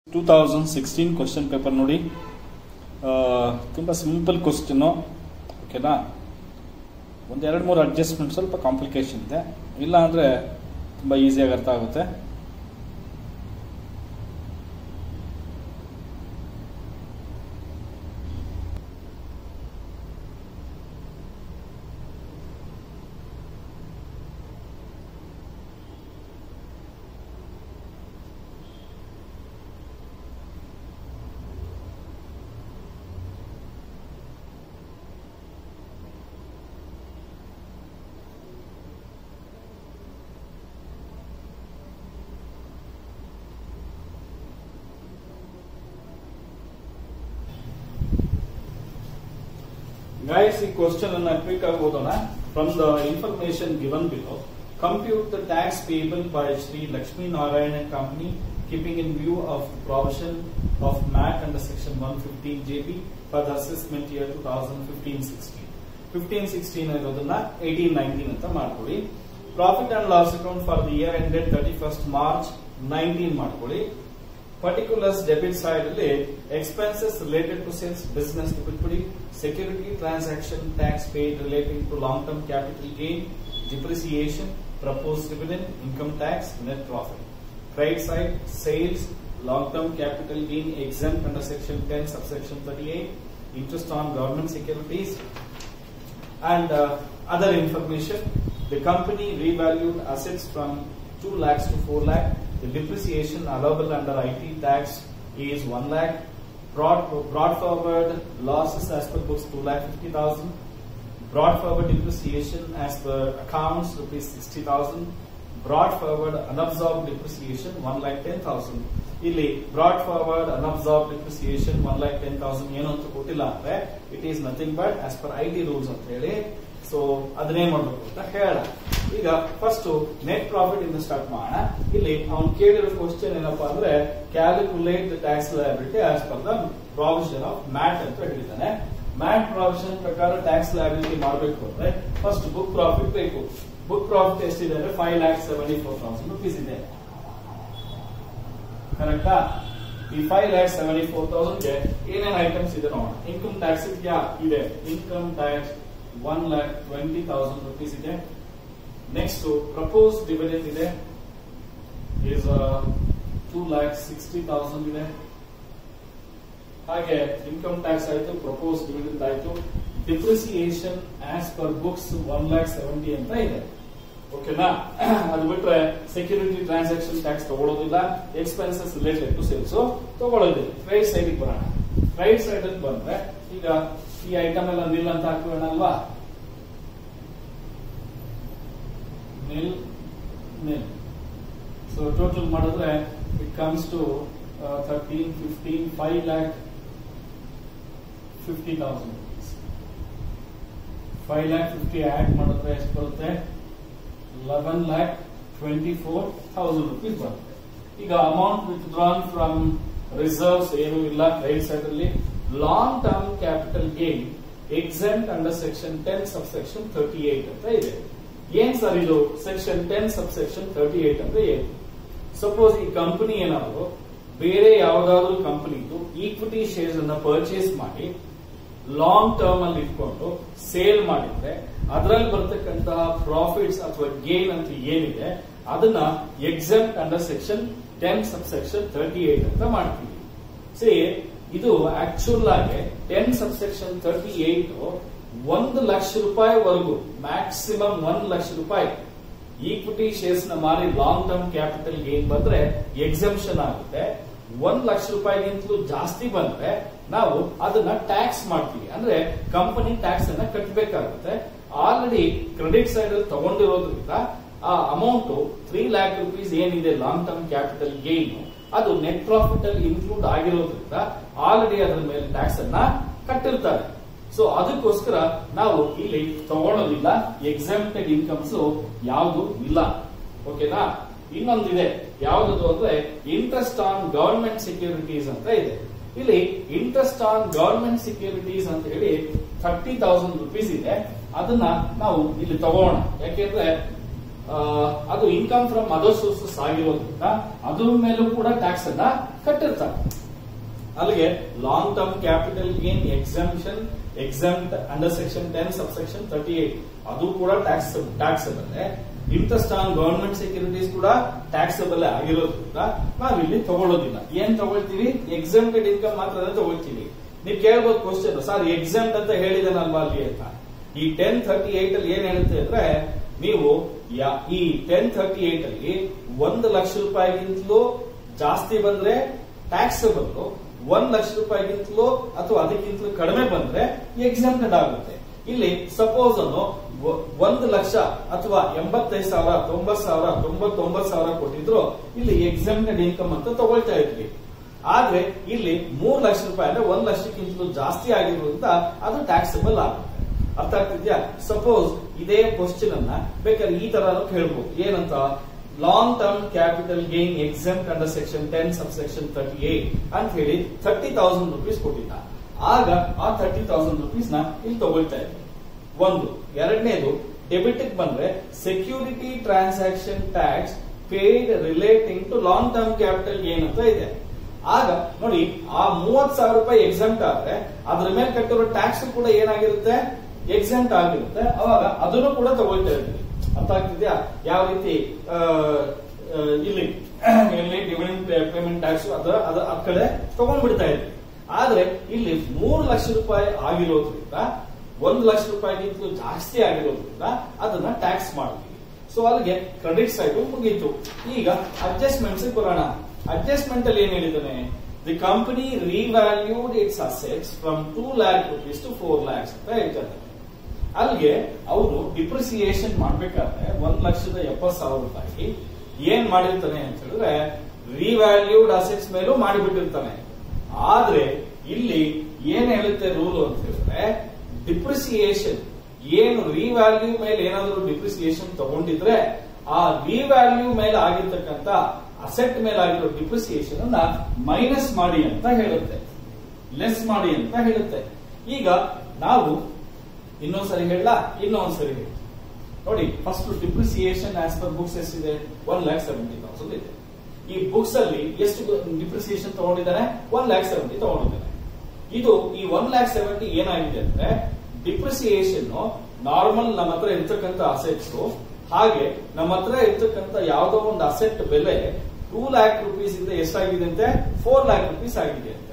Two thousand sixteen question paper ನೋಡಿ ಆ, ತುಂಬ ಸಿಂಪಲ್ ಕ್ವಶನ್ನು ಓಕೆನಾ ಒಂದು ಎರಡು ಮೂರು ಅಡ್ಜಸ್ಟ್ಮೆಂಟ್ ಸ್ವಲ್ಪ ಕಾಂಪ್ಲಿಕೇಶನ್ ಇದೆ ಇಲ್ಲ ಅಂದರೆ ತುಂಬ ಈಸಿಯಾಗಿ ಅರ್ಥ ಆಗುತ್ತೆ ಗೈಸ್ ಈ ಕ್ವಶನ್ ಅನ್ನ ಕ್ವಿಕ್ ಆಗಿ ಓದೋಣ from the information given below compute the tax payable by Shri Lakshmi Narayana company keeping in view of provision of MAT under section one fifteen J B for the assessment year two thousand fifteen sixteen fifteen sixteen ಇರೋದನ್ನ eighteen nineteen ಅಂತ ಮಾಡ್ಕೊಳ್ಳಿ profit and loss account for the year ended thirty first March nineteen ಮಾಡ್ಕೊಳ್ಳಿ particulars debit side ಅಲ್ಲಿ expenses related to sales business ಬಿಟ್ಬಿಡಿ security transaction tax paid relating to long term capital gain depreciation propose dividend income tax net profit credit side sales long term capital gain exempt under section ten subsection thirty eight interest on government securities and uh, other information. The company revalued assets from 2 lakhs to 4 lakh. The depreciation allowable under IT tax is 1 lakh. Brought, brought forward losses as per books 2 lakh 50,000. Brought forward depreciation as per accounts rupees 60,000. Brought forward unabsorbed depreciation 1 lakh 10,000. ಇಲ್ಲಿ brought forward unabsorbed depreciation one lakh ten thousand ಏನು ಅಂತ ಕೊಟ್ಟಿಲ್ಲ ಅಂದ್ರೆ it is nothing but as per I T rules ಅಂತ ಹೇಳಿ so ಅದನ್ನೇ ಮಾಡ್ಬೇಕು ಅಂತ ಹೇಳ ಈಗ ಫಸ್ಟ್ ನೆಟ್ ಪ್ರಾಫಿಟ್ ಇಂದ ಸ್ಟಾರ್ಟ್ ಮಾಡೋಣ ಇಲ್ಲಿ ಅವ್ನು ಕೇಳಿರೋ ಕ್ವಶನ್ ಏನಪ್ಪಾ ಅಂದ್ರೆ calculate the tax liability as per the provision of MAT ಅಂತ ಹೇಳಿದ್ದಾನೆ ಮ್ಯಾಟ್ ಪ್ರಾವಿಷನ್ ಪ್ರಕಾರ ಟ್ಯಾಕ್ಸ್ ಲಯಬಿಲಿಟಿ ಮಾಡಬೇಕು ಅಂದ್ರೆ ಫಸ್ಟ್ ಬುಕ್ ಪ್ರಾಫಿಟ್ ಬೇಕು ಬುಕ್ ಪ್ರಾಫಿಟ್ ಎಷ್ಟಿದೆ ಅಂದ್ರೆ five lakh seventy four thousand rupees ಇದೆ ಕರೆಕ್ಟಾ ಈ ಫೈವ್ ಲ್ಯಾಕ್ ಸೆವೆಂಟಿ ಫೋರ್ ತೌಸಂಡ್ಗೆ ಏನೇನು ಐಟಮ್ಸ್ ಇದೆ ನೋಡೋಣ ಇನ್ಕಮ್ ಟ್ಯಾಕ್ಸ್ ಯಾ ಇದೆ income tax one lakh twenty thousand rupees ಇದೆ ನೆಕ್ಸ್ಟ್ ಪ್ರಪೋಸ್ ಡಿವಿಡೆಂಡ್ ಇದೆ is two lakh sixty thousand ಇದೆ ಹಾಗೆ ಇನ್ಕಮ್ ಟ್ಯಾಕ್ಸ್ ಆಯ್ತು ಪ್ರಪೋಸ್ ಡಿವಿಡೆಂಡ್ ಆಯ್ತು depreciation as per books one lakh seventy ಅಂತ ಇದೆ ಓಕೆನಾ ಅದು ಬಿಟ್ರೆ ಸೆಕ್ಯೂರಿಟಿ ಟ್ರಾನ್ಸಾಕ್ಷನ್ ಟ್ಯಾಕ್ಸ್ ತಗೊಳ್ಳೋದಿಲ್ಲ ಎಕ್ಸ್ಪೆನ್ಸಸ್ ರಿಲೇಟೆಡ್ ಟು ಸೇಲ್ಸ್ ತಗೊಳ್ಳೋದಿಲ್ಲ ರೈಟ್ ಸೈಡ್ ಬರೋಣ ರೈಟ್ ಸೈಡ್ ಅಲ್ಲಿ ಬಂದ್ರೆ ಈಗ ಈ ಐಟಮ್ ಎಲ್ಲ ನಿಲ್ ಅಂತ ಹಾಕೋಣ ಅಲ್ವಾ ನಿಲ್ ನಿಲ್ ಸೊ ಟೋಟಲ್ ಮಾಡಿದ್ರೆ it comes to thirteen fifteen five lakh fifty thousand rupees five lakh fifty add ಮಾಡಿದ್ರೆ ಎಷ್ಟು ಬರುತ್ತೆ eleven lakh twenty four thousand rupees ಬರುತ್ತೆ ಈಗ ಅಮೌಂಟ್ ವಿತ್ಡ್ರಾನ್ ಫ್ರಮ್ ರಿಸರ್ವ್ಸ್ ಏನು ಇಲ್ಲ ರೈಟ್ ಸೈಡ್ ಅಲ್ಲಿ long term capital gain exempt under section ten sub section thirty eight ಅಂತ ಇದೆ ಏನ್ ಸರ್ ಇದು section ten sub section thirty eight ಅಂದ್ರೆ ಏನು ಸಪೋಸ್ ಈ ಕಂಪನಿ ಏನಾದ್ರು ಬೇರೆ ಯಾವ್ದಾದ್ರು ಕಂಪನಿದು ಈಕ್ವಿಟಿ ಶೇರ್ಸ್ ಅನ್ನ ಪರ್ಚೇಸ್ ಮಾಡಿ ಲಾಂಗ್ ಟರ್ಮ್ ಅಲ್ಲಿ ಇಟ್ಕೊಂಡು ಸೇಲ್ ಮಾಡಿದ್ರೆ ಅದರಲ್ಲಿ ಬರ್ತಕ್ಕಂತಹ ಪ್ರಾಫಿಟ್ಸ್ ಅಥವಾ ಗೇನ್ ಅಂತ ಏನಿದೆ ಅದನ್ನ exempt under section ten sub section thirty eight ಅಂತ ಮಾಡ್ತೀವಿ ಸಿ ಇದು ಆಕ್ಚುಲ್ ಆಗಿ ten sub section thirty eight ಒಂದು ಲಕ್ಷ ರೂಪಾಯಿವರೆಗೂ ಮ್ಯಾಕ್ಸಿಮಮ್ ಒಂದು ಲಕ್ಷ ರೂಪಾಯಿ ಈಕ್ವಿಟಿ ಶೇರ್ಸ್ ನ ಮಾರಿ ಲಾಂಗ್ ಟರ್ಮ್ ಕ್ಯಾಪಿಟಲ್ ಗೇನ್ ಬಂದ್ರೆ ಎಕ್ಸಂಪ್ಷನ್ ಆಗುತ್ತೆ ಒಂದ್ ಲಕ್ಷ ರೂಪಾಯಿಗಿಂತಲೂ ಜಾಸ್ತಿ ಬಂದ್ರೆ ನಾವು ಅದನ್ನ ಟ್ಯಾಕ್ಸ್ ಮಾಡ್ತೀವಿ ಅಂದ್ರೆ ಕಂಪನಿ ಟ್ಯಾಕ್ಸ್ ಅನ್ನ ಕಟ್ಟಬೇಕಾಗುತ್ತೆ ಆಲ್ರೆಡಿ ಕ್ರೆಡಿಟ್ ಸೈಡ್ ಅಲ್ಲಿ ತಗೊಂಡಿರೋದ್ರಿಂದ ಆ ಅಮೌಂಟ್ ತ್ರೀ ಲ್ಯಾಕ್ ರುಪೀಸ್ ಏನಿದೆ ಲಾಂಗ್ ಟರ್ಮ್ ಕ್ಯಾಪಿಟಲ್ ಗೇನ್ ಅದು ನೆಟ್ ಪ್ರಾಫಿಟ್ ಅಲ್ಲಿ ಇನ್ಕ್ಲೂಡ್ ಆಗಿರೋದ್ರಿಂದ ಆಲ್ರೆಡಿ ಅದರ ಮೇಲೆ ಟ್ಯಾಕ್ಸ್ ಅನ್ನ ಕಟ್ಟಿರ್ತಾರೆ ಸೊ ಅದಕ್ಕೋಸ್ಕರ ನಾವು ಇಲ್ಲಿ ತಗೊಳ್ಳೋದಿಲ್ಲ ಎಕ್ಸಾಮ್ಟೆಡ್ ಇನ್ಕಮ್ಸ್ ಯಾವುದು ಇಲ್ಲ ಓಕೆನಾ ಇನ್ನೊಂದಿದೆ ಯಾವ್ದು ಅಂದ್ರೆ ಇಂಟ್ರೆಸ್ಟ್ ಆನ್ ಗವರ್ಮೆಂಟ್ ಸೆಕ್ಯೂರಿಟೀಸ್ ಅಂತ ಇದೆ ಇಲ್ಲಿ ಇಂಟ್ರೆಸ್ಟ್ ಆನ್ ಗವರ್ಮೆಂಟ್ ಸೆಕ್ಯೂರಿಟೀಸ್ ಅಂತ ಹೇಳಿ ಥರ್ಟಿ ತೌಸಂಡ್ ರುಪೀಸ್ ಇದೆ ಅದನ್ನ ನಾವು ಇಲ್ಲಿ ತಗೋಣ ಯಾಕೆಂದ್ರೆ ಆ, ಅದು ಇನ್ಕಮ್ ಫ್ರಮ್ ಅದರ್ ಸೋರ್ಸಸ್ ಆಗಿರೋದ್ರಿಂದ ಅದ್ರ ಮೇಲೂ ಕೂಡ ಟ್ಯಾಕ್ಸ್ ಅನ್ನ ಕಟ್ಟಿರ್ತಾರೆ ಅಲ್ಲಿಗೆ long term capital gain exemption exempt under section ten sub section thirty eight ಅದು ಕೂಡ tax taxable interest on government securities ಕೂಡ ಟ್ಯಾಕ್ಸಬಲ್ ಆಗಿರೋದ್ರಿಂದ ನಾವು ಇಲ್ಲಿ ತಗೊಳ್ಳೋದಿಲ್ಲ ಏನ್ ತಗೊಳ್ತೀವಿ ಎಕ್ಸಮ್ಟೆಡ್ ಇನ್ಕಮ್ ಮಾತ್ರ ತಗೊಳ್ತೀವಿ ನೀವು ಕೇಳ್ಬೋದು ಕ್ವಶನ್ ಸರ್ ಎಕ್ಸಮ್ಟ್ ಅಂತ ಹೇಳಿದನಲ್ವಾ ಅಲ್ಲಿ ಅಂತ ಈ ಟೆನ್ ಥರ್ಟಿ ಏಟ್ ಅಲ್ಲಿ ಏನ್ ಹೇಳುತ್ತೆ ಅಂದ್ರೆ ನೀವು ಯಾ- ಈ ಟೆನ್ ಥರ್ಟಿ ಏಟ್ ಅಲ್ಲಿ ಒಂದು ಲಕ್ಷ ರೂಪಾಯಿಗಿಂತಲೂ ಜಾಸ್ತಿ ಬಂದ್ರೆ ಟ್ಯಾಕ್ಸಬಲ್ ಒಂದ್ ಲಕ್ಷ ರೂಪಾಯಿಗಿಂತಲೂ ಅಥವಾ ಅದಕ್ಕಿಂತಲೂ ಕಡಿಮೆ ಬಂದ್ರೆ ಎಕ್ಸಾಮ್ಟೆಡ್ ಆಗುತ್ತೆ ಇಲ್ಲಿ ಸಪೋಸ್ ಅನ್ನು ಒ- ಒಂದು ಲಕ್ಷ ಅಥವಾ ಎಂಬತ್ತೈದು ಸಾವಿರ ತೊಂಬತ್ ಸಾವಿರ ತೊಂಬತ್ತೊಂಬತ್ತು ಸಾವಿರ ಕೊಟ್ಟಿದ್ರು ಇಲ್ಲಿ ಎಕ್ಸಾಮ್ಟೆಡ್ ಇನ್ಕಮ್ ಅಂತ ತಗೊಳ್ತಾ ಇದ್ವಿ ಆದ್ರೆ ಇಲ್ಲಿ ಮೂರ್ ಲಕ್ಷ ರೂಪಾಯಿ ಅಂದ್ರೆ ಒಂದ್ ಲಕ್ಷಕ್ಕಿಂತಲೂ ಜಾಸ್ತಿ ಆಗಿರೋದ್ರಿಂದ ಅದು ಟ್ಯಾಕ್ಸಬಲ್ ಆಗುತ್ತೆ ಅರ್ಥ ಆಗ್ತಿದ್ಯಾ ಸಪೋಸ್ ಇದೇ ಕ್ವಶನ್ ಅನ್ನ ಬೇಕಾದ್ರೆ ಈ ತರ ಕೇಳ್ಬೋದು ಏನಂತ long term capital gain exempt under section ten sub section thirty eight ಅಂತ ಹೇಳಿ ಥರ್ಟಿ ತೌಸಂಡ್ ರುಪೀಸ್ ಕೊಟ್ಟಿದ್ದ ಆಗ ಆ ಥರ್ಟಿ ತೌಸಂಡ್ ರುಪೀಸ್ ನ ಇಲ್ಲಿ ತಗೊಳ್ತಾ ಇದ್ವಿ ಒಂದು ಎರಡನೇದು ಡೆಬಿಟ್ ಬಂದ್ರೆ security transaction tax paid relating to long term capital gain ಅಂತ ಇದೆ ಆಗ ನೋಡಿ ಆ ಮೂವತ್ ಸಾವಿರ ರೂಪಾಯಿ ಎಕ್ಸಾಮ್ಟ್ ಆದ್ರೆ ಅದ್ರ ಮೇಲೆ ಕಟ್ಟಿರೋ ಟ್ಯಾಕ್ಸ್ ಕೂಡ ಏನಾಗಿರುತ್ತೆ ಎಕ್ಸಾಮ್ಟ್ ಆಗಿರುತ್ತೆ ಅವಾಗ ಅದನ್ನು ಕೂಡ ತಗೊಳ್ತಾ ಇರ್ತೀವಿ ಅರ್ಥ ಆಗ್ತಿದ್ಯಾ ಯಾವ ರೀತಿ ಆ, ಆ, ಇಲ್ಲಿ ಇಲ್ಲಿ ಡಿವಿಡೆಂಡ್ ಪೇಮೆಂಟ್ ಟ್ಯಾಕ್ಸ್ ಅದ ಅದ ಆ ಕಡೆ ತಗೊಂಡ್ಬಿಡ್ತಾ ಇದ್ವಿ ಆದ್ರೆ ಇಲ್ಲಿ ಮೂರು ಲಕ್ಷ ರೂಪಾಯಿ ಆಗಿರೋದ್ರಿಂದ ಒಂದು ಲಕ್ಷ ರೂಪಾಯಿಗಿಂತಲೂ ಜಾಸ್ತಿ ಆಗಿರೋದ್ರಿಂದ ಅದನ್ನ ಟ್ಯಾಕ್ಸ್ ಮಾಡ್ತೀವಿ ಸೊ ಅಲ್ಲಿಗೆ ಕ್ರೆಡಿಟ್ ಸೈಡ್ ಮುಗೀತು ಈಗ ಅಡ್ಜಸ್ಟ್ಮೆಂಟ್ಸ್ ಬರೋಣ ಅಡ್ಜಸ್ಟ್ಮೆಂಟ್ ಅಲ್ಲಿ ಏನ್ ಹೇಳಿದ್ದಾನೆ the company revalued its assets from two lakh rupees to four lakhs ಅಂತ ಹೇಳ್ತಾರೆ ಅಲ್ಲಿಗೆ ಅವರು ಡಿಪ್ರಿಸಿಯೇಷನ್ ಮಾಡ್ಬೇಕಾದ್ರೆ ಒಂದ್ ಲಕ್ಷದ ಎಪ್ಪತ್ ಸಾವಿರ ರೂಪಾಯಿ ಏನ್ ಮಾಡಿರ್ತಾನೆ ಅಂತ ಹೇಳಿದ್ರೆ ರಿವ್ಯಾಲ್ಯೂಡ್ ಅಸೆಟ್ಸ್ ಮೇಲೂ ಮಾಡಿಬಿಟ್ಟಿರ್ತಾನೆ ಆದ್ರೆ ಇಲ್ಲಿ ಏನ್ ಹೇಳುತ್ತೆ ರೂಲ್ ಅಂತ ಹೇಳಿದ್ರೆ ಡಿಪ್ರಿಸಿಯೇಷನ್ ಏನು ರಿವ್ಯಾಲ್ಯೂ ಮೇಲೆ ಏನಾದರೂ ಡಿಪ್ರಿಸಿಯೇಷನ್ ತಗೊಂಡಿದ್ರೆ ಆ ರಿವ್ಯಾಲ್ಯೂ ಮೇಲೆ ಆಗಿರ್ತಕ್ಕಂತ ಅಸೆಟ್ ಮೇಲೆ ಆಗಿರೋ ಡಿಪ್ರಿಸಿಯೇಷನ್ ಅನ್ನ ಮೈನಸ್ ಮಾಡಿ ಅಂತ ಹೇಳುತ್ತೆ ಲೆಸ್ ಮಾಡಿ ಅಂತ ಹೇಳುತ್ತೆ ಈಗ ನಾವು ಇನ್ನೊಂದ್ಸರಿ ಹೇಳ ಇನ್ನೊಂದ್ಸರಿ ಹೇಳಿ ನೋಡಿ first depreciation as per books ಎಷ್ಟಿದೆ ಒನ್ ಲ್ಯಾಕ್ ಸೆವೆಂಟಿ ತೌಸಂಡ್ ಇದೆ ಈ ಬುಕ್ಸ್ ಅಲ್ಲಿ ಎಷ್ಟು ಡಿಪ್ರಿಸಿಯೇಷನ್ ತಗೊಂಡಿದ್ದಾನೆ ಒನ್ ಲ್ಯಾಕ್ ಸೆವೆಂಟಿ ತಗೊಂಡಿದ್ದಾನೆ ಇದು ಈ ಒನ್ ಲ್ಯಾಕ್ ಸೆವೆಂಟಿ ಏನಾಗಿದೆ ಅಂದ್ರೆ ಡಿಪ್ರಿಸಿಯೇಷನ್ ನಾರ್ಮಲ್ ನಮ್ಮ ಹತ್ರ ಇರ್ತಕ್ಕಂಥ ಅಸೆಟ್ಸ್ ಹಾಗೆ ನಮ್ಮ ಹತ್ರ ಇರ್ತಕ್ಕಂಥ ಯಾವುದೋ ಒಂದು ಅಸೆಟ್ ಬೆಲೆ ಟೂ ಲ್ಯಾಕ್ ರುಪೀಸ್ ಇಂದ ಎಷ್ಟಾಗಿದೆ ಅಂತೆ ಫೋರ್ ಲ್ಯಾಕ್ ರುಪೀಸ್ ಆಗಿದೆ ಅಂತೆ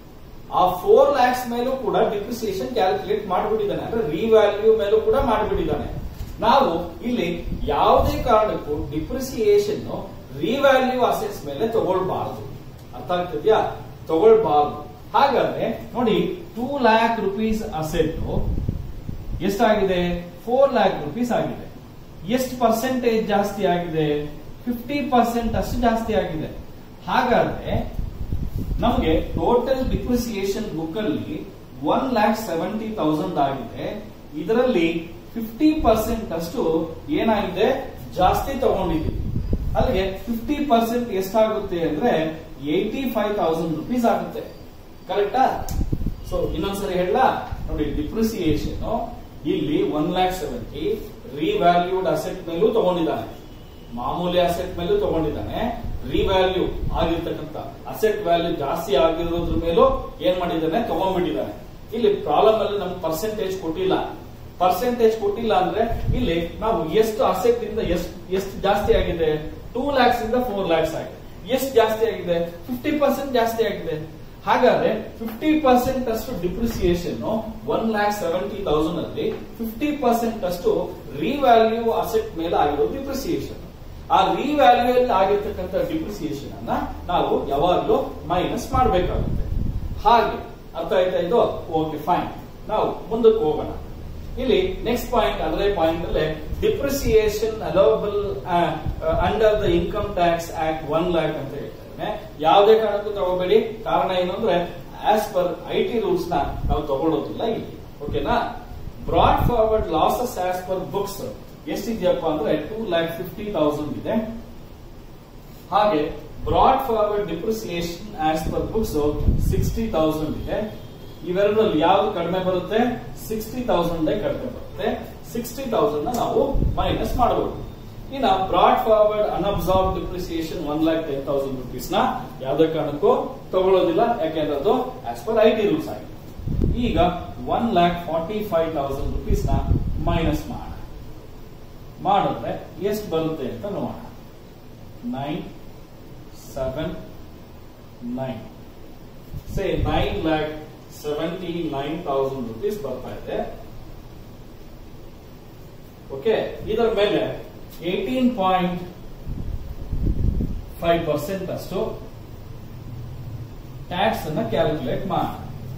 ಆ ಫೋರ್ ಲ್ಯಾಕ್ಸ್ ಮೇಲೂ ಕೂಡ ಡಿಪ್ರಿಸಿಯೇಷನ್ ಕ್ಯಾಲ್ಕುಲೇಟ್ ಮಾಡಿಬಿಟ್ಟಿದ್ದಾನೆ ಅಂದ್ರೆ ರಿವ್ಯಾಲ್ಯೂ ಮೇಲೂ ಕೂಡ ಮಾಡಿಬಿಟ್ಟಿದ್ದಾನೆ ನಾವು ಇಲ್ಲಿ ಯಾವುದೇ ಕಾರಣಕ್ಕೂ ಡಿಪ್ರಿಸಿಯೇಷನ್ ರಿವ್ಯಾಲ್ಯೂ ಅಸೆಟ್ಸ್ ಮೇಲೆ ತಗೊಳ್ಬಾರದು ಅರ್ಥ ಆಗ್ತಿದ್ಯಾ ತಗೊಳ್ಬಾರದು ಹಾಗಾದ್ರೆ ನೋಡಿ ಟೂ ಲ್ಯಾಕ್ ರುಪೀಸ್ ಅಸೆಟ್ ಎಷ್ಟಾಗಿದೆ ಫೋರ್ ಲ್ಯಾಕ್ ರುಪೀಸ್ ಆಗಿದೆ ಎಷ್ಟು ಪರ್ಸೆಂಟೇಜ್ ಜಾಸ್ತಿ ಆಗಿದೆ ಫಿಫ್ಟಿ ಪರ್ಸೆಂಟ್ ಅಷ್ಟು ಜಾಸ್ತಿ ಆಗಿದೆ ಹಾಗಾದ್ರೆ ನಮಗೆ ಟೋಟಲ್ ಡಿಪ್ರಿಸಿಯೇಷನ್ ಬುಕ್ ಅಲ್ಲಿ ಒನ್ ಲ್ಯಾಕ್ ಸೆವೆಂಟಿ ತೌಸಂಡ್ ಆಗಿದೆ ಇದರಲ್ಲಿ ಫಿಫ್ಟಿ ಪರ್ಸೆಂಟ್ ಅಷ್ಟು ಏನಾಗಿದೆ ಜಾಸ್ತಿ ತಗೊಂಡಿದ್ದೀವಿ ಅಲ್ಲಿಗೆ ಫಿಫ್ಟಿ ಪರ್ಸೆಂಟ್ ಎಷ್ಟಾಗುತ್ತೆ ಅಂದ್ರೆ ಏಯ್ಟಿ ಫೈವ್ ತೌಸಂಡ್ ರುಪೀಸ್ ಆಗುತ್ತೆ ಕರೆಕ್ಟಾ ಸೊ ಇನ್ನೊಂದ್ಸರಿ ಹೇಳ ನೋಡಿ ಡಿಪ್ರಿಸಿಯೇಷನ್ ಇಲ್ಲಿ one lakh seventy revalued asset ಮೇಲೂ ತಗೊಂಡಿದ್ದಾನೆ ಮಾಮೂಲಿ ಅಸೆಟ್ ಮೇಲೂ ತಗೊಂಡಿದ್ದಾನೆ ರಿವ್ಯಾಲ್ಯೂ ಆಗಿರ್ತಕ್ಕಂಥ ಅಸೆಟ್ ವ್ಯಾಲ್ಯೂ ಜಾಸ್ತಿ ಆಗಿರೋದ್ರ ಮೇಲೂ ಏನ್ ಮಾಡಿದ್ದಾನೆ ತಗೊಂಡ್ಬಿಟ್ಟಿದ್ದಾನೆ ಇಲ್ಲಿ ಪ್ರಾಬ್ಲಮ್ ಅಲ್ಲಿ ನಮ್ಗೆ ಪರ್ಸೆಂಟೇಜ್ ಕೊಟ್ಟಿಲ್ಲ ಪರ್ಸೆಂಟೇಜ್ ಕೊಟ್ಟಿಲ್ಲ ಅಂದ್ರೆ ಇಲ್ಲಿ ನಾವು ಎಷ್ಟು ಅಸೆಟ್ ಇಂದ ಎಷ್ಟು ಎಷ್ಟು ಜಾಸ್ತಿ ಆಗಿದೆ ಟೂ ಲ್ಯಾಕ್ಸ್ ಇಂದ ಫೋರ್ ಲ್ಯಾಕ್ಸ್ ಆಗಿದೆ ಎಷ್ಟು ಜಾಸ್ತಿ ಆಗಿದೆ ಫಿಫ್ಟಿ ಪರ್ಸೆಂಟ್ ಜಾಸ್ತಿ ಆಗಿದೆ ಹಾಗಾದ್ರೆ ಫಿಫ್ಟಿ ಪರ್ಸೆಂಟ್ ಅಷ್ಟು depreciation one lakh seventy thousand ಅಲ್ಲಿ ಫಿಫ್ಟಿ ಪರ್ಸೆಂಟ್ ಅಷ್ಟು ರಿವ್ಯಾಲ್ಯೂ ಅಸೆಟ್ ಮೇಲೆ ಆಗಿರೋ ಡಿಪ್ರಿಸಿಯೇಷನ್ ಆ ರಿವ್ಯಾಲ್ಯೂ ಆಗಿರ್ತಕ್ಕಂಥ ಡಿಪ್ರಿಸಿಯೇಷನ್ ಅನ್ನ ನಾವು ಯಾವಾಗಲೂ ಮೈನಸ್ ಮಾಡಬೇಕಾಗುತ್ತೆ ಹಾಗೆ ಅರ್ಥ ಆಯ್ತಾ ಇದು ಓಕೆ ಫೈನ್ ನಾವು ಮುಂದಕ್ಕೆ ಹೋಗೋಣ ಇಲ್ಲಿ ನೆಕ್ಸ್ಟ್ ಪಾಯಿಂಟ್ ಅದರೇ ಪಾಯಿಂಟ್ ಅಲ್ಲೇ depreciation allowable under the income tax act one lakh ಅಂತ ಹೇಳ್ತಾರೆ ಯಾವುದೇ ಕಾರಣಕ್ಕೂ ತಗೋಬೇಡಿ ಕಾರಣ ಏನು ಅಂದ್ರೆ as per I T rules ನ ನಾವು ತಗೊಳ್ಳೋದಿಲ್ಲ ಇಲ್ಲಿ ಓಕೆನಾ brought forward losses as per books ಎಷ್ಟಿದೆಯಪ್ಪ ಅಂದ್ರೆ ಟೂ ಲ್ಯಾಕ್ ಫಿಫ್ಟಿ ತೌಸಂಡ್ ಇದೆ ಹಾಗೆ brought forward depreciation as per books sixty thousand ಇದೆ ಇವೆರಡರಲ್ಲಿ ಯಾವ್ದು ಕಡಿಮೆ ಬರುತ್ತೆ ಸಿಕ್ಸ್ಟಿ ತೌಸಂಡ್ ಕಡಿಮೆ ಬರುತ್ತೆ ಸಿಕ್ಸ್ಟಿ ತೌಸಂಡ್ ನಾವು ಮೈನಸ್ ಮಾಡಬಹುದು ಇನ್ನ brought forward unabsorbed depreciation one lakh ten thousand rupees ನ ಯಾವುದೇ ಕಾರಣಕ್ಕೂ ತಗೊಳ್ಳೋದಿಲ್ಲ ಯಾಕೆಂದ್ರೆ ಅದು as per I T rules ಆಗಿದೆ ಈಗ one lakh forty five thousand rupees ನ ಮೈನಸ್ ಮಾಡೋಣ ಮಾಡಿದ್ರೆ ಎಷ್ಟು ಬರುತ್ತೆ ಅಂತ ನೋಡೋಣ nine seven nine say nine lakh seventy nine thousand rupees ಬರ್ತಾ ಇದೆ ಓಕೆ ಇದರ ಮೇಲೆ ಏಟೀನ್ ಪಾಯಿಂಟ್ ಫೈವ್ ಪರ್ಸೆಂಟ್ ಅಷ್ಟು ಟ್ಯಾಕ್ಸ್ ಅನ್ನ ಕ್ಯಾಲ್ಕುಲೇಟ್ ಮಾಡಿ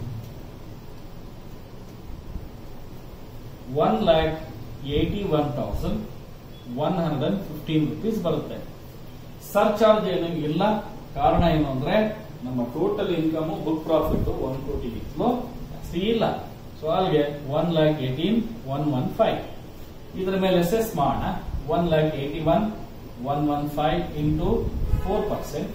one lakh eighty one thousand one hundred and fifteen rupees ಬರುತ್ತೆ ಸರ್ಚಾರ್ಜ್ ಏನು ಇಲ್ಲ ಕಾರಣ ಏನು ಅಂದ್ರೆ ನಮ್ಮ total income book profit one crore ಇತ್ತು ಜಾಸ್ತಿ ಇಲ್ಲ ಸೊ ಅಲ್ಲಿಗೆ one lakh eighteen one one five ಇದರ ಮೇಲೆ ಅಸೆಸ್ ಮಾಡೋಣ one lakh eighty one one one five into four percent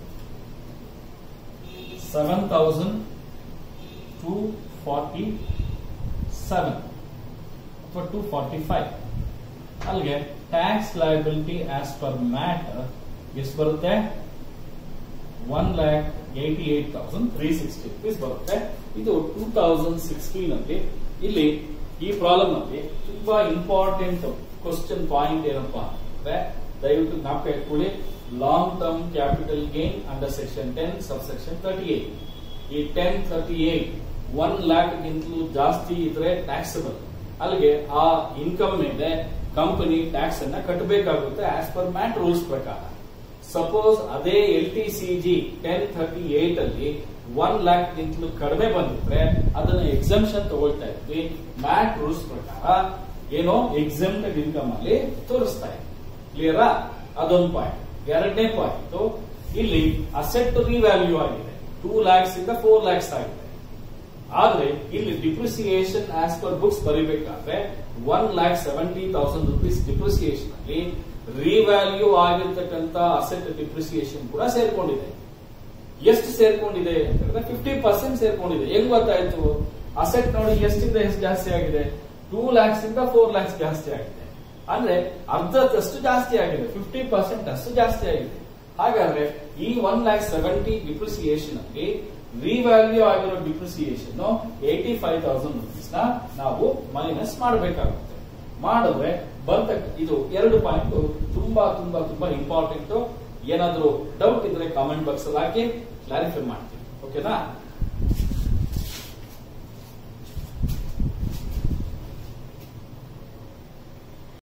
seven thousand two forty seven ಅಥವಾ ಟೂ ಫಾರ್ಟಿ ಫೈವ್ ಅಲ್ಲಿಗೆ tax liability as per MAT ಎಷ್ಟು ಬರುತ್ತೆ one lakh eighty eight thousand three sixty rupees ಬರುತ್ತೆ ಇದು two thousand sixteen ಅಲ್ಲಿ ಇಲ್ಲಿ ಈ problem ಅಲ್ಲಿ ತುಂಬಾ ಇಂಪಾರ್ಟೆಂಟ್ ಕ್ವಶನ್ ಪಾಯಿಂಟ್ ಏನಪ್ಪಾ ಅಂದ್ರೆ ದಯವಿಟ್ಟು ಜ್ಞಾಪಕ ಇಟ್ಕೊಳ್ಳಿ long term capital gain under section ten sub section thirty eight ಈ ten thirty eight one lakh ಗಿಂತಲೂ ಜಾಸ್ತಿ ಇದ್ರೆ ಟ್ಯಾಕ್ಸಬಲ್ ಅಲ್ಲಿಗೆ ಆ ಇನ್ಕಮ್ ಮೇಲೆ ಕಂಪನಿ ಟ್ಯಾಕ್ಸ್ ಅನ್ನ ಕಟ್ಟಬೇಕಾಗುತ್ತೆ ಆಸ್ ಪರ್ ಮ್ಯಾಟ್ ರೂಲ್ಸ್ ಪ್ರಕಾರ ಸಪೋಸ್ ಅದೇ L T C G ten thirty eight ಅಲ್ಲಿ ಒನ್ ಲ್ಯಾಕ್ ಗಿಂತಲೂ ಕಡಿಮೆ ಬಂದಿದ್ರೆ ಅದನ್ನ ಎಕ್ಸಂಪ್ಷನ್ ತಗೊಳ್ತಾ ಇದ್ವಿ ಮ್ಯಾಟ್ ರೂಲ್ಸ್ ಪ್ರಕಾರ ಏನೋ ಎಕ್ಸಮ್ಟೆಡ್ ಇನ್ಕಮ್ ಅಲ್ಲಿ ತೋರಿಸ್ತಾ ಇದೆ ಕ್ಲಿಯರಾ ಅದೊಂದು ಪಾಯಿಂಟ್ ಎರಡನೇ ಪಾಯಿಂಟ್ ಇಲ್ಲಿ ಅಸೆಟ್ ರಿವ್ಯಾಲ್ಯೂ ಆಗಿದೆ ಟೂ ಲ್ಯಾಕ್ಸ್ ಇಂದ ಫೋರ್ ಲ್ಯಾಕ್ಸ್ ಆಗಿದೆ ಆದ್ರೆ ಇಲ್ಲಿ ಡಿಪ್ರಿಸಿಯೇಷನ್ ಆಸ್ ಪರ್ ಬುಕ್ಸ್ ಬರೀಬೇಕಾದ್ರೆ one lakh seventy thousand rupees depreciation ಅಲ್ಲಿ ರಿವ್ಯಾಲ್ಯೂ ಆಗಿರ್ತಕ್ಕಂತ ಅಸೆಟ್ ಡಿಪ್ರಿಸಿಯೇಷನ್ ಕೂಡ ಸೇರ್ಕೊಂಡಿದೆ ಎಷ್ಟು ಸೇರ್ಕೊಂಡಿದೆ ಅಂತ ಹೇಳಿದ್ರೆ ಫಿಫ್ಟಿ ಪರ್ಸೆಂಟ್ ಸೇರ್ಕೊಂಡಿದೆ ಹೆಂಗ್ ಗೊತ್ತಾಯ್ತು ಅಸೆಟ್ ನೋಡಿ ಎಷ್ಟಿಂದ ಎಷ್ಟು ಜಾಸ್ತಿ ಆಗಿದೆ ಟೂ ಲ್ಯಾಕ್ಸ್ ಇಂದ ಫೋರ್ ಲ್ಯಾಕ್ಸ್ ಜಾಸ್ತಿ ಆಗಿದೆ ಅಂದ್ರೆ ಅರ್ಧದಷ್ಟು ಜಾಸ್ತಿ ಆಗಿದೆ ಫಿಫ್ಟಿ ಪರ್ಸೆಂಟ್ ಅಷ್ಟು ಜಾಸ್ತಿ ಆಗಿದೆ ಹಾಗಾದ್ರೆ ಈ ಒನ್ ಲ್ಯಾಕ್ ಸೆವೆಂಟಿ ಡಿಪ್ರಿಸಿಯೇಷನ್ ಅಲ್ಲಿ ರಿವ್ಯಾಲ್ಯೂ ಆಗಿರೋ depreciation eighty five thousand rupees ನ ನಾವು ಮೈನಸ್ ಮಾಡಬೇಕಾಗುತ್ತೆ ಮಾಡಿದ್ರೆ ಬರ್ತಕ್ಕ ಇದು ಎರಡು ಪಾಯಿಂಟ್ ತುಂಬಾ ತುಂಬಾ ತುಂಬಾ ಇಂಪಾರ್ಟೆಂಟ್ ಏನಾದ್ರೂ ಡೌಟ್ ಇದ್ರೆ ಕಾಮೆಂಟ್ ಬಾಕ್ಸ್ ಅಲ್ಲಿ ಹಾಕಿ ಕ್ಲಾರಿಫೈ ಮಾಡ್ತೀನಿ ಓಕೆನಾ